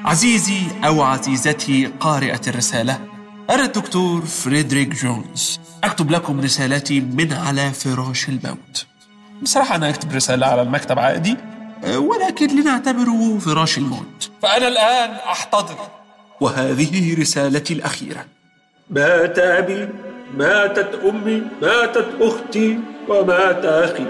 عزيزي أو عزيزتي قارئة الرسالة أنا الدكتور فريدريك جونز أكتب لكم رسالتي من على فراش الموت بصراحة أنا أكتب رسالة على المكتب عادي أه، ولكن لنعتبره فراش الموت فأنا الآن أحتضر وهذه رسالتي الأخيرة مات أبي ماتت أمي ماتت أختي ومات أخي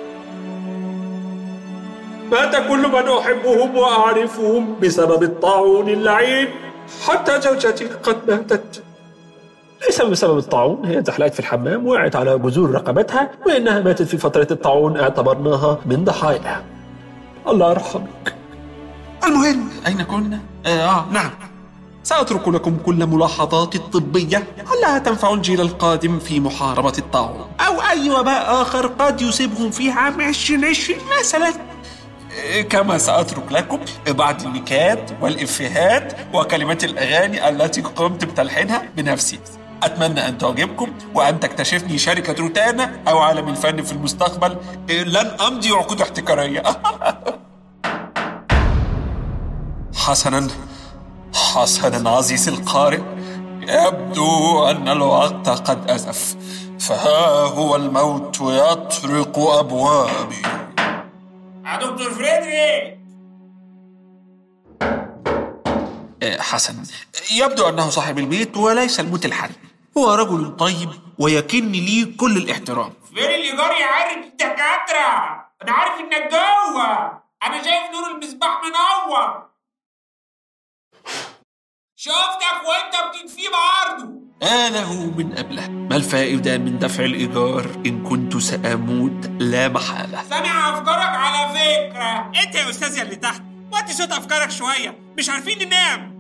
مات كل من أحبهم وأعرفهم بسبب الطاعون اللعين حتى زوجتي قد ماتت ليس بسبب الطاعون هي زحلقت في الحمام وقعت على جذور رقبتها وإنها ماتت في فترة الطاعون اعتبرناها من ضحاياها الله يرحمك المهم أين كنا؟ آه, آه نعم سأترك لكم كل ملاحظاتي الطبية علها تنفع الجيل القادم في محاربة الطاعون أو أي وباء آخر قد يصيبهم في عام 2020 مثلا كما سأترك لكم بعض النكات والإفيهات وكلمات الأغاني التي قمت بتلحينها بنفسي أتمنى أن تعجبكم وأن تكتشفني شركة روتانا أو عالم الفن في المستقبل لن أمضي عقود احتكارية حسنا حسنا عزيزي القارئ يبدو أن الوقت قد أزف فها هو الموت يطرق أبوابي يا دكتور فريدريك آه، حسن يبدو أنه صاحب البيت وليس الموت الحربي هو رجل طيب ويكن لي كل الاحترام فين الإيجار يعرف الدكاترة أنا عارف إنك جوه أنا شايف نور المصباح منور شفتك وأنت بتطفيه بعرضه آله من أبله ما الفائدة من دفع الإيجار إن كنت سأموت لا محالة سامع أفكارك على فكرة أنت يا أستاذ اللي تحت وطي صوت أفكارك شوية مش عارفين ننام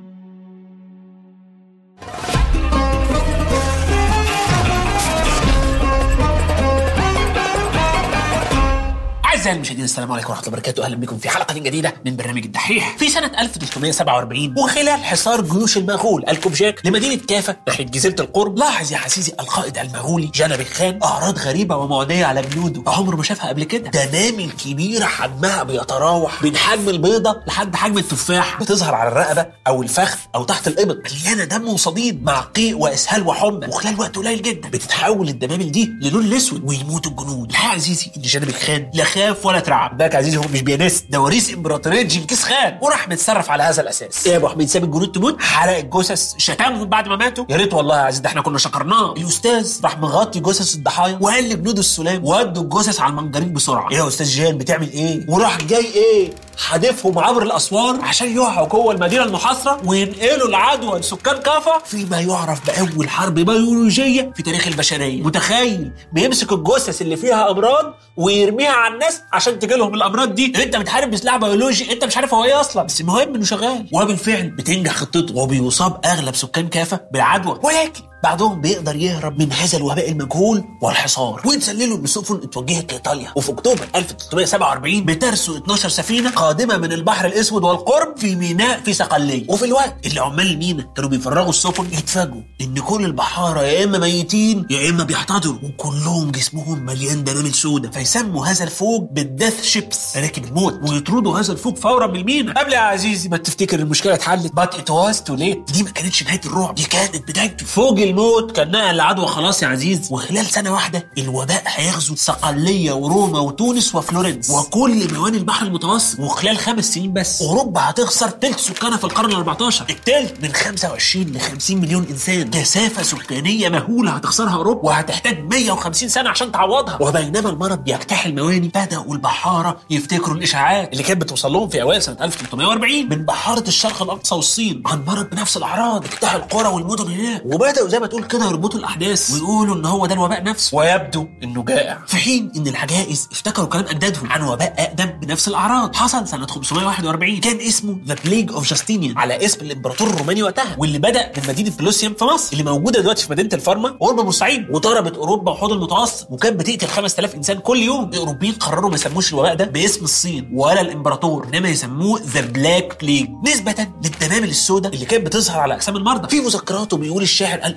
أعزائي المشاهدين السلام عليكم ورحمة الله وبركاته أهلا بكم في حلقة جديدة من برنامج الدحيح في سنة 1347 وخلال حصار جيوش المغول الكوبجاك لمدينة كافة ناحية جزيرة القرب لاحظ يا حسيسي القائد المغولي جنب خان أعراض غريبة ومعدية على جنوده عمره ما شافها قبل كده دمامل كبيرة حجمها بيتراوح من حجم البيضة لحد حجم التفاح بتظهر على الرقبة أو الفخذ أو تحت الإبط مليانة دم وصديد مع قيء وإسهال وحمى وخلال وقت قليل جدا بتتحول الدمامل دي للون الأسود ويموت الجنود الحقيقة يا عزيزي إن جنب خان لا خاف ولا ترعب ده يا عزيزي هو مش بيانست ده وريث امبراطوريه جنكيز خان وراح متصرف على هذا الاساس ايه يا ابو حميد ساب الجنود تموت حرق الجثث شتمهم بعد ما ماتوا يا ريت والله يا عزيز ده احنا كنا شكرناه الاستاذ راح مغطي جثث الضحايا وقال لجنود السلام ودوا الجثث على المنجرين بسرعه ايه يا استاذ جيان بتعمل ايه وراح جاي ايه حادفهم عبر الاسوار عشان يقعوا جوه المدينه المحاصره وينقلوا العدوى لسكان كافا فيما يعرف باول حرب بيولوجيه في تاريخ البشريه متخيل بيمسك الجثث اللي فيها امراض ويرميها على الناس عشان تجي لهم الامراض دي انت بتحارب بسلاح بيولوجي انت مش عارف هو ايه اصلا بس المهم انه شغال وبالفعل بتنجح خطته وبيصاب اغلب سكان كافا بالعدوى ولكن بعضهم بيقدر يهرب من هذا الوباء المجهول والحصار ويتسللوا بسفن اتوجهت لايطاليا وفي اكتوبر 1347 بترسو 12 سفينه قادمه من البحر الاسود والقرب في ميناء في صقليه وفي الوقت اللي عمال الميناء كانوا بيفرغوا السفن يتفاجئوا ان كل البحاره يا اما ميتين يا اما بيحتضروا وكلهم جسمهم مليان دمامل سوداء فيسموا هذا الفوج بالدث شيبس راكب الموت ويطردوا هذا الفوج فورا من الميناء قبل يا عزيزي ما تفتكر المشكله اتحلت بات ات واز تو ليت دي ما كانتش نهايه الرعب دي كانت بدايته فوج الموت كان نقل العدوى خلاص يا عزيز وخلال سنه واحده الوباء هيغزو صقليه وروما وتونس وفلورنس وكل موانئ البحر المتوسط وخلال خمس سنين بس اوروبا هتخسر تلت سكانها في القرن ال 14 التلت من 25 ل 50 مليون انسان كثافه سكانيه مهوله هتخسرها اوروبا وهتحتاج 150 سنه عشان تعوضها وبينما المرض بيجتاح المواني بداوا البحاره يفتكروا الاشاعات اللي كانت بتوصل لهم في اوائل سنه 1340 من بحاره الشرق الاقصى والصين عن مرض بنفس الاعراض اجتاح القرى والمدن هناك وبداوا زي ما تقول كده يربطوا الاحداث ويقولوا ان هو ده الوباء نفسه ويبدو انه جائع في حين ان العجائز افتكروا كلام اجدادهم عن وباء اقدم بنفس الاعراض حصل سنه 541 كان اسمه ذا بليج اوف جاستينيان على اسم الامبراطور الروماني وقتها واللي بدا من مدينه بلوسيوم في مصر اللي موجوده دلوقتي في مدينه الفارما قرب بورسعيد وضربت اوروبا وحوض المتوسط وكانت بتقتل 5000 انسان كل يوم الاوروبيين قرروا ما يسموش الوباء ده باسم الصين ولا الامبراطور انما يسموه ذا بلاك بليج نسبه للدمامل السوداء اللي كانت بتظهر على اجسام المرضى في مذكراته بيقول الشاعر قال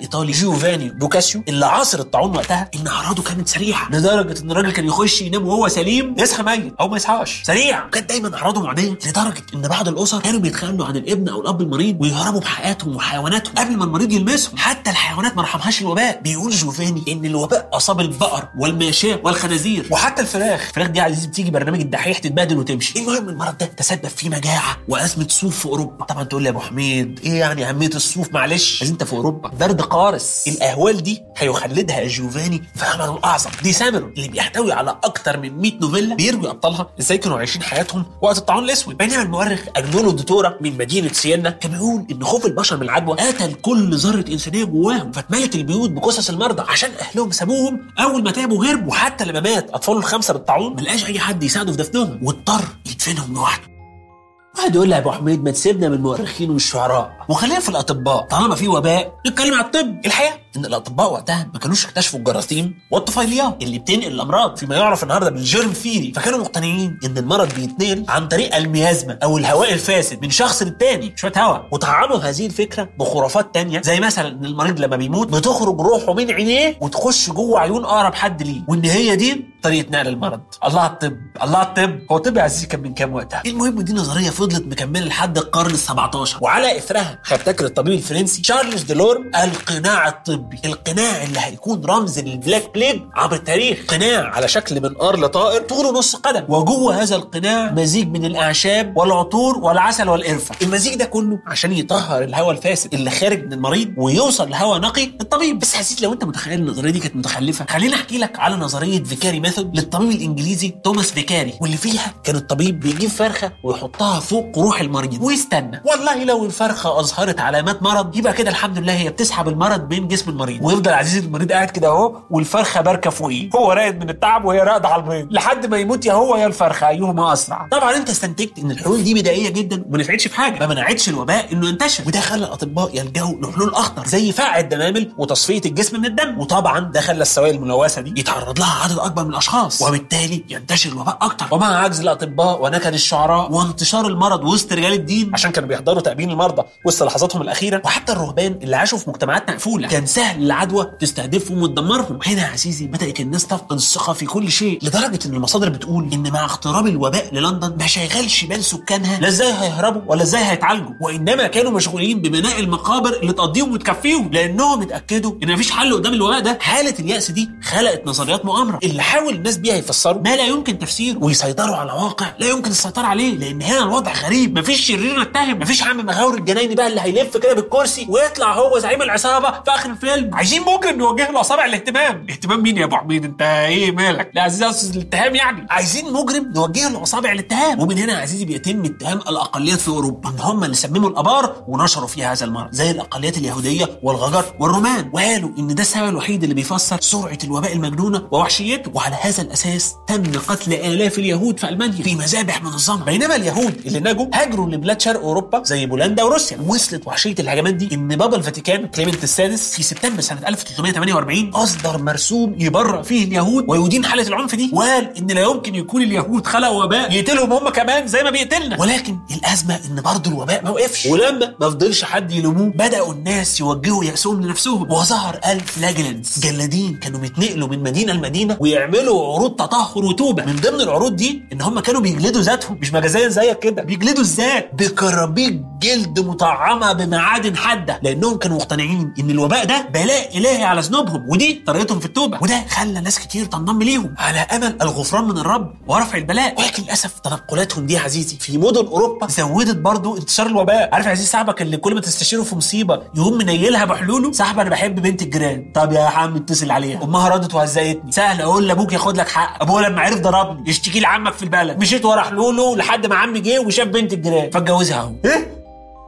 الايطالي جيوفاني بوكاسيو اللي عاصر الطاعون وقتها ان اعراضه كانت سريعه لدرجه ان الراجل كان يخش ينام وهو سليم يصحى ميت او ما يصحاش سريع وكانت دايما اعراضه معديه لدرجه ان بعض الاسر كانوا بيتخلوا عن الابن او الاب المريض ويهربوا بحياتهم وحيواناتهم قبل ما المريض يلمسهم حتى الحيوانات ما رحمهاش الوباء بيقول جوفاني ان الوباء اصاب البقر والماشيه والخنازير وحتى الفراخ الفراخ دي عايزين بتيجي برنامج الدحيح تتبهدل وتمشي المهم المرض ده تسبب في مجاعه وازمه صوف في اوروبا طبعا تقول لي يا ابو حميد ايه يعني اهميه الصوف معلش بس انت في اوروبا برد قارس الاهوال دي هيخلدها جوفاني في عمله الاعظم ديساميرو اللي بيحتوي على اكتر من 100 نوفيلا بيروي ابطالها ازاي كانوا عايشين حياتهم وقت الطاعون الاسود بينما المؤرخ اجنولو دوتورا من مدينه سينا كان بيقول ان خوف البشر من العدوى قتل كل ذره انسانيه جواهم فاتملت البيوت بجثث المرضى عشان اهلهم سابوهم اول ما تعبوا هربوا وحتى لما مات اطفاله الخمسه بالطاعون ما لقاش اي حد يساعده في دفنهم واضطر يدفنهم لوحده واحد يقول لي يا ابو حميد ما تسيبنا من المؤرخين والشعراء وخلينا في الاطباء طالما في وباء نتكلم على الطب الحقيقه ان الاطباء وقتها ما كانوش اكتشفوا الجراثيم والطفيليات اللي بتنقل الامراض فيما يعرف النهارده بالجيرم ثيري فكانوا مقتنعين ان المرض بيتنقل عن طريق الميازما او الهواء الفاسد من شخص للتاني شويه هواء وطعنوا هذه الفكره بخرافات تانية زي مثلا ان المريض لما بيموت بتخرج روحه من عينيه وتخش جوه عيون اقرب حد ليه وان هي دي طريقه نقل المرض الله على الطب الله على الطب هو الطب يا عزيزي كان من كام وقتها المهم دي نظريه فضلت مكمله لحد القرن ال17 وعلى اثرها هيبتكر الطبيب الفرنسي شارلز ديلورم القناع الطبي القناع اللي هيكون رمز للبلاك بليج عبر التاريخ قناع على شكل منقار لطائر طوله نص قدم وجوه هذا القناع مزيج من الاعشاب والعطور والعسل والقرفه المزيج ده كله عشان يطهر الهواء الفاسد اللي خارج من المريض ويوصل لهواء نقي للطبيب بس حسيت لو انت متخيل النظريه دي كانت متخلفه خليني احكي لك على نظريه فيكاري ميثود للطبيب الانجليزي توماس فيكاري واللي فيها كان الطبيب بيجيب فرخه ويحطها فوق روح المريض ويستنى والله لو الفرخه اظهرت علامات مرض يبقى كده الحمد لله هي بتسحب المرض من جسم المريض ويفضل عزيزي المريض قاعد كده اهو والفرخه باركه فوقيه هو راقد من التعب وهي راقده على البيض لحد ما يموت يا هو يا الفرخه ايهما اسرع طبعا انت استنتجت ان الحلول دي بدائيه جدا وما نفعتش في حاجه ما منعتش الوباء انه ينتشر وده خلى الاطباء يلجأوا لحلول اخطر زي فقع الدمامل وتصفيه الجسم من الدم وطبعا ده خلى السوائل الملوثه دي يتعرض لها عدد اكبر من الاشخاص وبالتالي ينتشر الوباء اكتر ومع عجز الاطباء ونكد الشعراء وانتشار المرض وسط رجال الدين عشان كانوا بيحضروا تأبين المرضى وسط لحظاتهم الاخيره وحتى الرهبان اللي عاشوا في مجتمعات مقفوله كان سهل العدوى تستهدفهم وتدمرهم هنا يا عزيزي بدات الناس تفقد الثقه في كل شيء لدرجه ان المصادر بتقول ان مع اقتراب الوباء للندن ما شغلش بال سكانها لا ازاي هيهربوا ولا ازاي هيتعالجوا وانما كانوا مشغولين ببناء المقابر اللي تقضيهم وتكفيهم لانهم اتاكدوا ان مفيش حل قدام الوباء ده حاله الياس دي خلقت نظريات مؤامره اللي حاول الناس بيها يفسروا ما لا يمكن تفسيره ويسيطروا على واقع لا يمكن السيطره عليه لان هنا الوضع غريب مفيش شرير نتهم مفيش عم مغاور الجنايني بقى اللي هيلف كده بالكرسي ويطلع هو زعيم العصابه في اخر الفيلم عايزين ممكن نوجه له اصابع الاهتمام اهتمام مين يا ابو حميد انت ايه مالك لا عزيزي أصل الاتهام يعني عايزين مجرم نوجه له اصابع الاتهام ومن هنا يا عزيزي بيتم اتهام الاقليات في اوروبا ان هم اللي سمموا الابار ونشروا فيها هذا المرض زي الاقليات اليهوديه والغجر والرومان وقالوا ان ده السبب الوحيد اللي بيفسر سرعه الوباء المجنونه ووحشيته وعلى هذا الاساس تم قتل الاف اليهود في المانيا في مذابح منظمه بينما اليهود اللي نجوا هاجروا لبلاد شرق اوروبا زي بولندا وروسيا وصلت وحشيه الهجمات دي ان بابا الفاتيكان كليمنت السادس في سبتمبر سنه 1348 اصدر مرسوم يبرأ فيه اليهود ويدين حاله العنف دي وقال ان لا يمكن يكون اليهود خلقوا وباء يقتلهم هم كمان زي ما بيقتلنا ولكن الازمه ان برضه الوباء ما وقفش ولما ما فضلش حد يلوموه بداوا الناس يوجهوا يأسهم لنفسهم وظهر الف لاجلنز جلادين كانوا بيتنقلوا من مدينه لمدينه ويعملوا عروض تطهر وتوبه من ضمن العروض دي ان هم كانوا بيجلدوا ذاتهم مش مجازيا زيك كده بيجلدوا الذات بكرابيج جلد مطعمه بمعادن حاده لانهم كانوا مقتنعين ان الوباء ده بلاء الهي على ذنوبهم ودي طريقتهم في التوبه وده خلى ناس كتير تنضم ليهم على امل الغفران من الرب ورفع البلاء ولكن للاسف تنقلاتهم دي يا عزيزي في مدن اوروبا زودت برضو انتشار الوباء عارف يا عزيزي صاحبك اللي كل ما تستشيره في مصيبه يقوم منيلها بحلوله صاحب انا بحب بنت الجيران طب يا عم اتصل عليها امها ردت وهزقتني سهل اقول لابوك ياخد لك حق ابوه لما عرف ضربني يشتكي لعمك في البلد مشيت ورا حلوله لحد ما عمي جه وشاف بنت الجيران فاتجوزها اهو ايه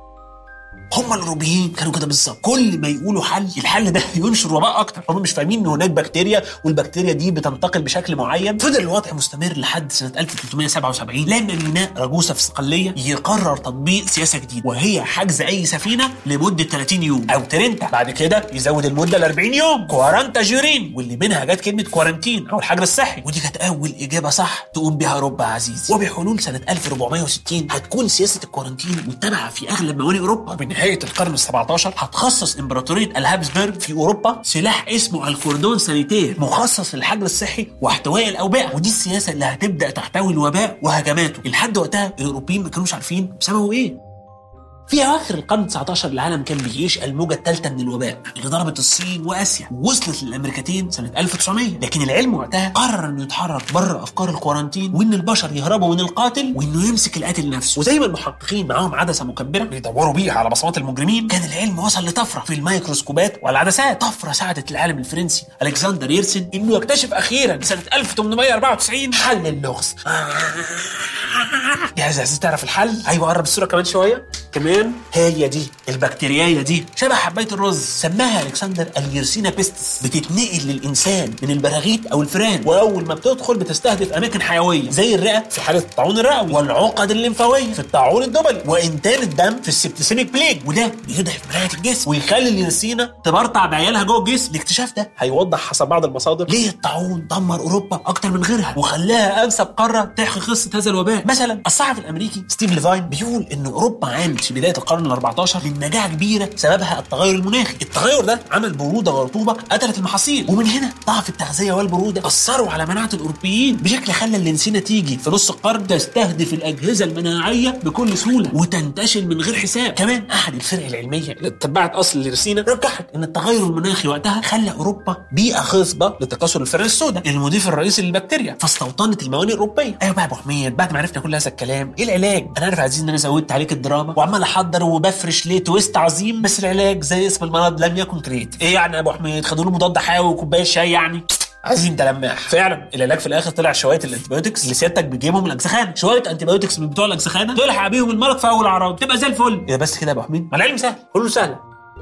هم الاوروبيين كانوا كده بالظبط كل ما يقولوا حل الحل ده ينشر وباء اكتر هم مش فاهمين ان هناك بكتيريا والبكتيريا دي بتنتقل بشكل معين فضل الوضع مستمر لحد سنه 1377 لما ميناء راجوسا في الصقليه يقرر تطبيق سياسه جديده وهي حجز اي سفينه لمده 30 يوم او ترنتا بعد كده يزود المده ل 40 يوم كوارانتا جيرين واللي منها جت كلمه كوارنتين او الحجر الصحي ودي كانت اول اجابه صح تقوم بها اوروبا عزيز وبحلول سنه 1460 هتكون سياسه الكوارنتين متبعه في اغلب موانئ اوروبا وبالنهايه نهايه القرن ال17 هتخصص امبراطوريه الهابسبرج في اوروبا سلاح اسمه الكوردون سانيتير مخصص للحجر الصحي واحتواء الاوبئه ودي السياسه اللي هتبدا تحتوي الوباء وهجماته لحد وقتها الاوروبيين ما كانوش عارفين سببه ايه في اواخر القرن 19 العالم كان بيعيش الموجه الثالثه من الوباء اللي ضربت الصين واسيا ووصلت للامريكتين سنه 1900 لكن العلم وقتها قرر انه يتحرك بره افكار الكورانتين وان البشر يهربوا من القاتل وانه يمسك القاتل نفسه وزي ما المحققين معاهم عدسه مكبره بيدوروا بيها على بصمات المجرمين كان العلم وصل لطفره في الميكروسكوبات والعدسات طفره ساعدت العالم الفرنسي الكسندر يرسن انه يكتشف اخيرا سنه 1894 حل اللغز جاهز يا عزيز تعرف الحل ايوه قرب الصوره كمان شويه كمان هي دي البكتيريايه دي شبه حبايه الرز سماها الكسندر اليرسينا بيستس بتتنقل للانسان من البراغيث او الفئران واول ما بتدخل بتستهدف اماكن حيويه زي الرئه في حاله الطاعون الرئوي والعقد الليمفاويه في الطاعون الدبلي وانتان الدم في السبتسيميك بليج وده بيضعف مناعه الجسم ويخلي اليرسينا تبرطع بعيالها جوه الجسم الاكتشاف ده هيوضح حسب بعض المصادر ليه الطاعون دمر اوروبا اكتر من غيرها وخلاها انسب قاره تحكي قصه هذا الوباء مثلا الصحفي الامريكي ستيف ليفاين بيقول ان اوروبا عانت في بدايه القرن ال 14 من مجاعه كبيره سببها التغير المناخي التغير ده عمل بروده ورطوبه قتلت المحاصيل ومن هنا ضعف التغذيه والبروده اثروا على مناعه الاوروبيين بشكل خلى اللنسينه تيجي في نص القرن تستهدف الاجهزه المناعيه بكل سهوله وتنتشل من غير حساب كمان احد الفرق العلميه اللي اتبعت اصل الرسينه رجحت ان التغير المناخي وقتها خلى اوروبا بيئه خصبه لتكاثر الفئران السوداء المضيف الرئيسي للبكتيريا فاستوطنت الموانئ الاوروبيه ايوه بقى يا ابو حميد بعد ما عرفنا كل هذا الكلام ايه العلاج انا عارف يا عزيز ان انا زودت عليك الدراما وعمال احضر وبفرش ليه تويست عظيم بس العلاج زي اسم المرض لم يكن كريت ايه يعني يا ابو حميد خدوا له مضاد حيوي وكوبايه شاي يعني عايزين انت لماح فعلا العلاج في الاخر طلع شويه الانتيبيوتكس اللي سيادتك بتجيبهم من الاجزخانه شويه انتيبيوتكس من بتوع الاجزخانه تلحق بيهم المرض في اول اعراض تبقى زي الفل ايه بس كده يا ابو حميد ما العلم سهل كله سهل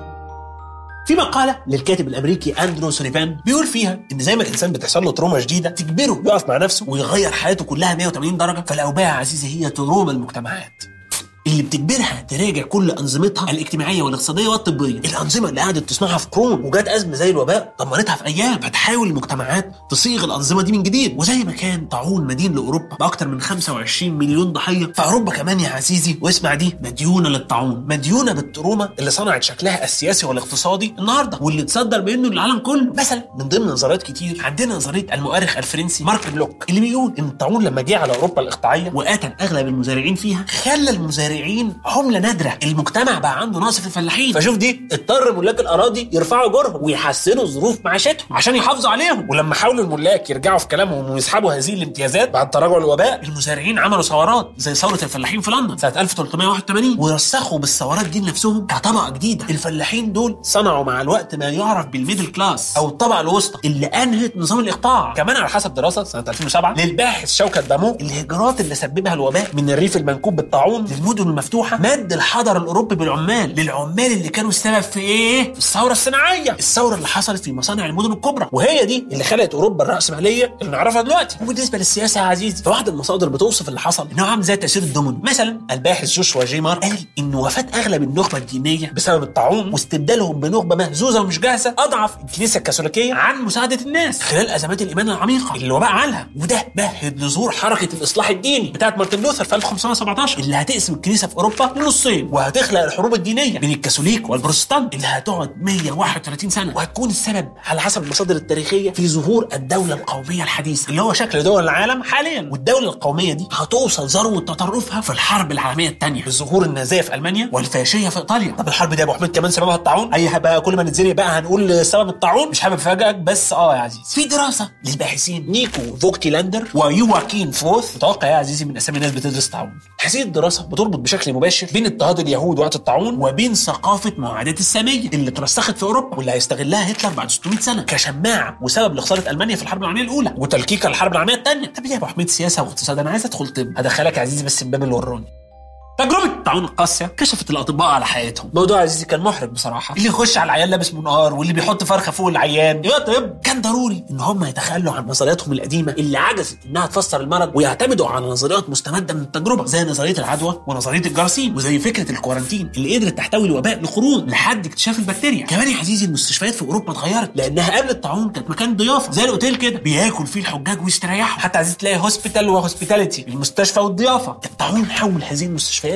في مقالة للكاتب الأمريكي أندرو سوليفان بيقول فيها إن زي ما الإنسان بتحصل له تروما شديدة تجبره يقف مع نفسه ويغير حياته كلها 180 درجة فالأوبئة يا عزيزي هي تروما المجتمعات اللي بتجبرها تراجع كل انظمتها الاجتماعيه والاقتصاديه والطبيه الانظمه اللي قعدت تصنعها في قرون وجات ازمه زي الوباء دمرتها في ايام فتحاول المجتمعات تصيغ الانظمه دي من جديد وزي ما كان طاعون مدين لاوروبا باكثر من 25 مليون ضحيه فاوروبا كمان يا عزيزي واسمع دي مديونه للطاعون مديونه بالتروما اللي صنعت شكلها السياسي والاقتصادي النهارده واللي تصدر منه للعالم كله مثلا من ضمن نظريات كتير عندنا نظريه المؤرخ الفرنسي مارك بلوك اللي بيقول ان الطاعون لما جه على اوروبا الاقطاعيه وقتل اغلب المزارعين فيها خلى المزارعين عمله نادره المجتمع بقى عنده نقص في الفلاحين فشوف دي اضطر ملاك الاراضي يرفعوا اجورهم ويحسنوا ظروف معيشتهم عشان يحافظوا عليهم ولما حاولوا الملاك يرجعوا في كلامهم ويسحبوا هذه الامتيازات بعد تراجع الوباء المزارعين عملوا ثورات زي ثوره الفلاحين في لندن سنه 1381 ورسخوا بالثورات دي لنفسهم كطبقه جديده الفلاحين دول صنعوا مع الوقت ما يعرف بالميدل كلاس او الطبقه الوسطى اللي انهت نظام الاقطاع كمان على حسب دراسه سنه 2007 للباحث شوكت دامو الهجرات اللي سببها الوباء من الريف المنكوب بالطاعون للمدن المفتوحه مد الحضر الاوروبي بالعمال للعمال اللي كانوا السبب في ايه في الثوره الصناعيه الثوره اللي حصلت في مصانع المدن الكبرى وهي دي اللي خلقت اوروبا الراسماليه اللي نعرفها دلوقتي وبالنسبه للسياسه يا عزيزي فواحد المصادر بتوصف اللي حصل انه عامل زي تاثير الدومينو مثلا الباحث جوشوا جيمار قال ان وفاه اغلب النخبه الدينيه بسبب الطاعون واستبدالهم بنخبه مهزوزه ومش جاهزه اضعف الكنيسه الكاثوليكيه عن مساعده الناس خلال ازمات الايمان العميقه اللي الوباء عملها وده مهد لظهور حركه الاصلاح الديني بتاعت مارتن لوثر في 1517 اللي هتقسم الكنيسه في اوروبا لنصين وهتخلق الحروب الدينيه بين الكاثوليك والبروتستانت اللي هتقعد 131 سنه وهتكون السبب على حسب المصادر التاريخيه في ظهور الدوله القوميه الحديثه اللي هو شكل دول العالم حاليا والدوله القوميه دي هتوصل ذروه تطرفها في الحرب العالميه الثانيه بظهور النازيه في المانيا والفاشيه في ايطاليا طب الحرب دي يا ابو حميد كمان سببها الطاعون اي بقى كل ما نتزنق بقى هنقول سبب الطاعون مش حابب افاجئك بس اه يا عزيزي في دراسه للباحثين نيكو فوكتيلاندر ويواكين فوث متوقع يا عزيزي من اسامي ناس بتدرس طاعون هذه الدراسه بتربط بشكل مباشر بين اضطهاد اليهود وقت الطاعون وبين ثقافه معاداه الساميه اللي ترسخت في اوروبا واللي هيستغلها هتلر بعد 600 سنه كشماعه وسبب لخساره المانيا في الحرب العالميه الاولى وتلكيكه الحرب العالميه الثانيه طب يا ابو حميد سياسه واقتصاد انا عايز ادخل طب هدخلك يا عزيزي بس من باب الوراني تجربة الطاعون القاسية كشفت الأطباء على حياتهم، موضوع عزيزي كان محرج بصراحة، اللي يخش على العيان لابس منقار واللي بيحط فرخة فوق العيان، يا طب كان ضروري إن هم يتخلوا عن نظرياتهم القديمة اللي عجزت إنها تفسر المرض ويعتمدوا على نظريات مستمدة من التجربة زي نظرية العدوى ونظرية الجراثيم وزي فكرة الكورانتين اللي قدرت تحتوي الوباء لقرون لحد اكتشاف البكتيريا، كمان يا عزيزي المستشفيات في أوروبا اتغيرت لأنها قبل الطاعون كانت مكان ضيافة زي الأوتيل كده بياكل فيه الحجاج ويستريحوا، حتى عزيزي تلاقي هوسبيتال وهوسبيتاليتي المستشفى والضيافة، الطاعون حول هذه المستشفيات للشكل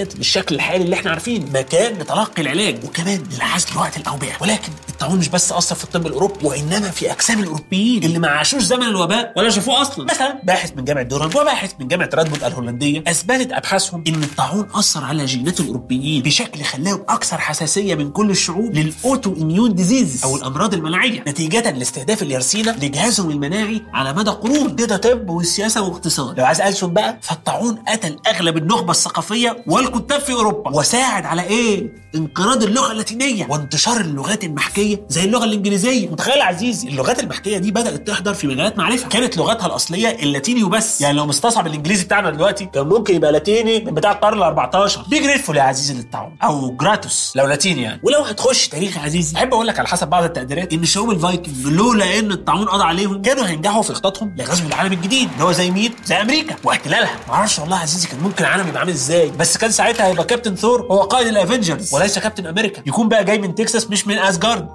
بالشكل الحالي اللي احنا عارفينه مكان لتلقي العلاج وكمان للعزل وقت الاوبئه ولكن الطاعون مش بس اثر في الطب الاوروبي وانما في اجسام الاوروبيين اللي ما عاشوش زمن الوباء ولا شافوه اصلا مثلا باحث من جامعه دوران وباحث من جامعه رادبوت الهولنديه اثبتت ابحاثهم ان الطاعون اثر على جينات الاوروبيين بشكل خلاهم اكثر حساسيه من كل الشعوب للاوتو اميون ديزيز او الامراض المناعيه نتيجه لاستهداف اليرسينا لجهازهم المناعي على مدى قرون كده طب والسياسه واقتصاد لو عايز ألسن بقى فالطاعون قتل اغلب النخبه الثقافيه والكتاب في اوروبا وساعد على ايه انقراض اللغه اللاتينيه وانتشار اللغات المحكيه زي اللغه الانجليزيه متخيل يا عزيزي اللغات المحكيه دي بدات تحضر في مجالات معرفه كانت لغتها الاصليه اللاتيني وبس يعني لو مستصعب الانجليزي بتاعنا دلوقتي كان ممكن يبقى لاتيني من بتاع القرن ال 14 بي جريتفول يا عزيزي للطاعون او جراتوس لو لاتيني يعني ولو هتخش تاريخ يا عزيزي احب اقول لك على حسب بعض التقديرات ان شعوب الفايكنج لولا ان الطاعون قضى عليهم كانوا هينجحوا في خططهم لغزو العالم الجديد اللي هو زي مين زي امريكا واحتلالها معرفش والله يا عزيزي كان ممكن العالم يبقى عامل ازاي بس كان ساعتها هيبقى كابتن ثور هو قائد الافنجرز وليس كابتن امريكا يكون بقى جاي من تكساس مش من اسجارد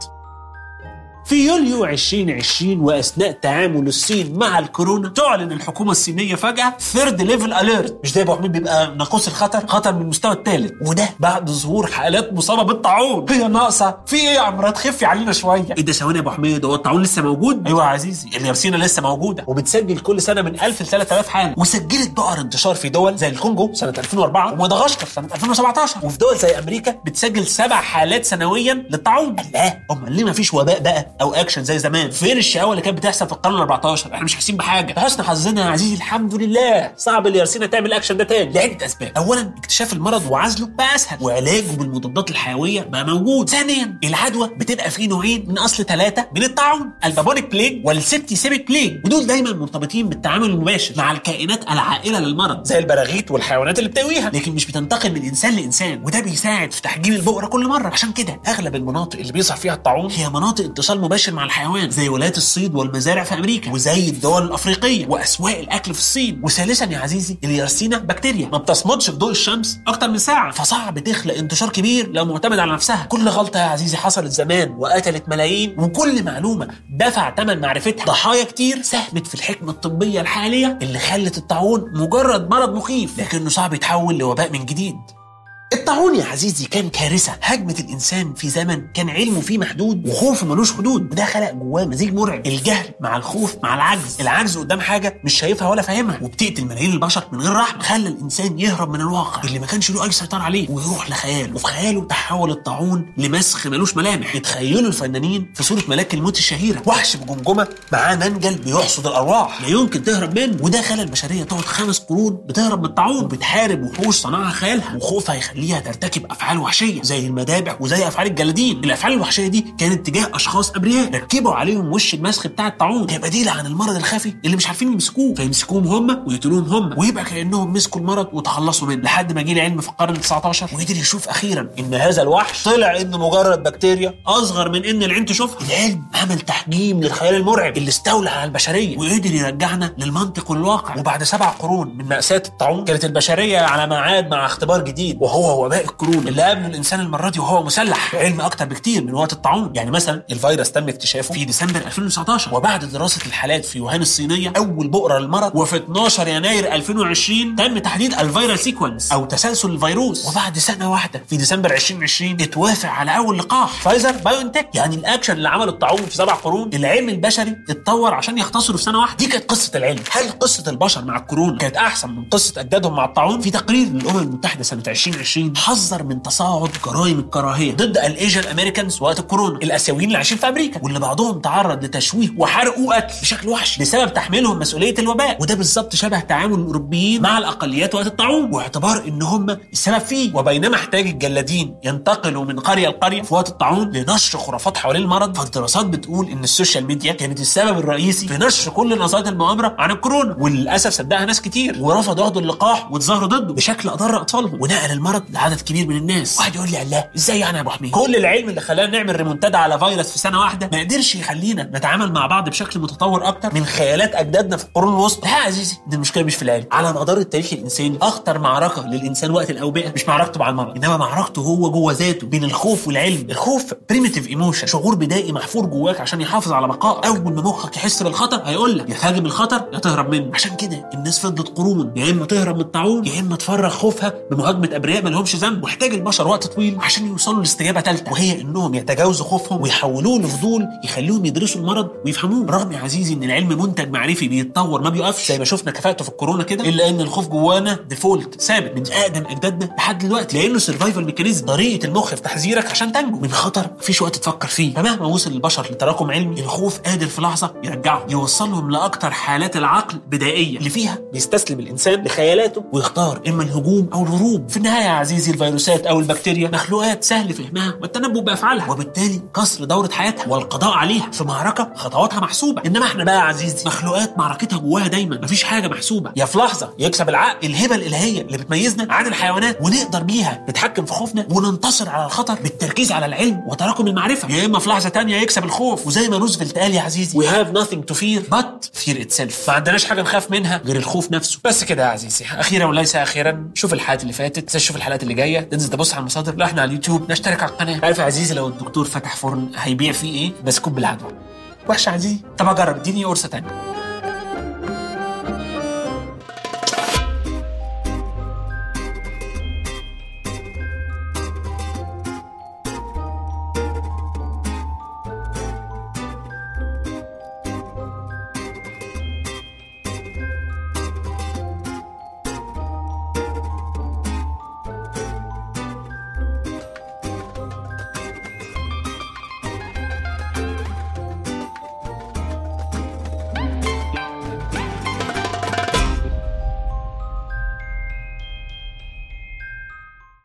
في يوليو 2020 واثناء تعامل الصين مع الكورونا تعلن الحكومه الصينيه فجاه ثيرد ليفل اليرت مش ده يا ابو حميد بيبقى ناقوس الخطر خطر من المستوى الثالث وده بعد ظهور حالات مصابه بالطاعون هي ناقصه في ايه يا عمرو تخفي علينا شويه ايه ده ثواني يا ابو حميد هو الطاعون لسه موجود ايوه يا عزيزي اليرسينا لسه موجوده وبتسجل كل سنه من 1000 ل 3000 حاله وسجلت بقر انتشار في دول زي الكونجو سنه 2004 ومدغشقر سنه 2017 وفي دول زي امريكا بتسجل سبع حالات سنويا للطاعون لا امال ليه ما فيش وباء بقى او اكشن زي زمان فين الشقاوه اللي كانت بتحصل في القرن ال 14 احنا مش حاسين بحاجه لحسن حظنا يا عزيزي الحمد لله صعب اليرسينا تعمل اكشن ده تاني لعده اسباب اولا اكتشاف المرض وعزله بقى اسهل وعلاجه بالمضادات الحيويه بقى موجود ثانيا العدوى بتبقى في نوعين من اصل ثلاثه من الطاعون البابونيك بليج والسبتيسيميك بليج ودول دايما مرتبطين بالتعامل المباشر مع الكائنات العائله للمرض زي البراغيث والحيوانات اللي بتاويها لكن مش بتنتقل من انسان لانسان وده بيساعد في تحجيم البؤره كل مره عشان كده اغلب المناطق اللي بيظهر فيها الطاعون هي مناطق اتصال مباشر مع الحيوان زي ولايات الصيد والمزارع في امريكا وزي الدول الافريقيه واسواق الاكل في الصين وثالثا يا عزيزي اليرسينا بكتيريا ما بتصمدش في ضوء الشمس اكتر من ساعه فصعب تخلق انتشار كبير لو معتمد على نفسها كل غلطه يا عزيزي حصلت زمان وقتلت ملايين وكل معلومه دفع ثمن معرفتها ضحايا كتير ساهمت في الحكمه الطبيه الحاليه اللي خلت الطاعون مجرد مرض مخيف لكنه صعب يتحول لوباء من جديد الطاعون يا عزيزي كان كارثه هجمت الانسان في زمن كان علمه فيه محدود وخوفه ملوش حدود وده خلق جواه مزيج مرعب الجهل مع الخوف مع العجز العجز قدام حاجه مش شايفها ولا فاهمها وبتقتل ملايين البشر من غير رحمه خلى الانسان يهرب من الواقع اللي ما كانش له اي سيطره عليه ويروح لخياله وفي خياله تحول الطاعون لمسخ ملوش ملامح يتخيلوا الفنانين في صوره ملاك الموت الشهيره وحش بجمجمه معاه منجل بيحصد الارواح لا يمكن تهرب منه وده خلى البشريه تقعد خمس قرون بتهرب من الطاعون وبتحارب وحوش صنعها خيالها وخوفها يخليها ترتكب افعال وحشيه زي المذابح وزي افعال الجلادين الافعال الوحشيه دي كانت تجاه اشخاص ابرياء ركبوا عليهم وش المسخ بتاع الطاعون كبديل عن المرض الخفي اللي مش عارفين يمسكوه فيمسكوهم هم ويقتلوهم هم ويبقى كانهم مسكوا المرض وتخلصوا منه لحد ما جه العلم في القرن ال 19 وقدر يشوف اخيرا ان هذا الوحش طلع انه مجرد بكتيريا اصغر من ان العين تشوفها العلم عمل تحجيم للخيال المرعب اللي استولى على البشريه وقدر يرجعنا للمنطق والواقع وبعد سبع قرون من ماساه الطاعون كانت البشريه على ميعاد مع اختبار جديد وهو وباء القرون اللي قابله الانسان المره دي وهو مسلح علم اكتر بكتير من وقت الطاعون يعني مثلا الفيروس تم اكتشافه في ديسمبر 2019 وبعد دراسه الحالات في ووهان الصينيه اول بؤره للمرض وفي 12 يناير 2020 تم تحديد الفيروس سيكونس او تسلسل الفيروس وبعد سنه واحده في ديسمبر 2020 اتوافق على اول لقاح فايزر بايونتك يعني الاكشن اللي عمله الطاعون في سبع قرون العلم البشري اتطور عشان يختصره في سنه واحده دي كانت قصه العلم هل قصه البشر مع الكورونا كانت احسن من قصه اجدادهم مع الطاعون في تقرير للامم المتحده سنه 2020 حذر من تصاعد جرائم الكراهيه ضد الايجن امريكانز وقت الكورونا الاسيويين اللي عايشين في امريكا واللي بعضهم تعرض لتشويه وحرق وقتل بشكل وحشي بسبب تحميلهم مسؤوليه الوباء وده بالظبط شبه تعامل الاوروبيين مع الاقليات وقت الطاعون واعتبار ان هم السبب فيه وبينما احتاج الجلادين ينتقلوا من قريه لقريه في وقت الطاعون لنشر خرافات حوالين المرض فالدراسات بتقول ان السوشيال ميديا كانت السبب الرئيسي في نشر كل نظريات المؤامره عن الكورونا وللاسف صدقها ناس كتير ورفضوا ياخدوا اللقاح واتظاهروا ضده بشكل اضر اطفالهم ونقل المرض لعدد كبير من الناس واحد يقول لي الله ازاي يعني يا ابو حميد كل العلم اللي خلانا نعمل ريمونتادا على فيروس في سنه واحده ما قدرش يخلينا نتعامل مع بعض بشكل متطور اكتر من خيالات اجدادنا في القرون الوسطى لا يا عزيزي دي المشكله مش في العلم على مدار التاريخ الانساني اخطر معركه للانسان وقت الاوبئه مش معركته مع المرض انما معركته هو جوه ذاته بين الخوف والعلم الخوف بريميتيف ايموشن شعور بدائي محفور جواك عشان يحافظ على بقائك اول ما مخك يحس بالخطر هيقول لك يا تهاجم الخطر يا تهرب منه عشان كده الناس فضلت قرون يا اما تهرب من الطاعون يا اما تفرغ خوفها بمهاجمه ابرياء ما لهمش ذنب واحتاج البشر وقت طويل عشان يوصلوا لاستجابه ثالثه وهي انهم يتجاوزوا خوفهم ويحولوه لفضول يخليهم يدرسوا المرض ويفهموه رغم يا عزيزي ان العلم منتج معرفي بيتطور ما بيقفش زي ما شفنا كفاءته في الكورونا كده الا ان الخوف جوانا ديفولت ثابت من اقدم اجدادنا لحد دلوقتي لانه سرفايفل ميكانيزم طريقه المخ في تحذيرك عشان تنجو من خطر مفيش وقت تفكر فيه فمهما وصل البشر لتراكم علمي الخوف قادر في لحظه يرجعهم يوصلهم لاكتر حالات العقل بدائيه اللي فيها بيستسلم الانسان لخيالاته ويختار اما الهجوم او الهروب في النهايه يا عزيزي الفيروسات او البكتيريا مخلوقات سهل فهمها والتنبؤ بافعالها وبالتالي كسر دوره حياتها والقضاء عليها في معركه خطواتها محسوبه انما احنا بقى يا عزيزي مخلوقات معركتها جواها دايما مفيش حاجه محسوبه يا في لحظه يكسب العقل الهبه الالهيه اللي بتميزنا عن الحيوانات ونقدر بيها نتحكم في خوفنا وننتصر على الخطر بالتركيز على العلم وتراكم المعرفه يا اما في لحظه تانية يكسب الخوف وزي ما روزفلت قال يا عزيزي we have nothing to fear but fear itself ما عندناش حاجه نخاف منها غير الخوف نفسه بس كده يا عزيزي اخيرا وليس اخيرا شوف الحلقات اللي فاتت تنساش تشوف الحلقات اللي جايه تنزل تبص على المصادر لا احنا على اليوتيوب نشترك على القناه عارف يا عزيزي لو الدكتور فتح فرن هيبيع فيه ايه بسكوت بالعدوى وحش يا عزيزي طب اجرب اديني قرصه تانية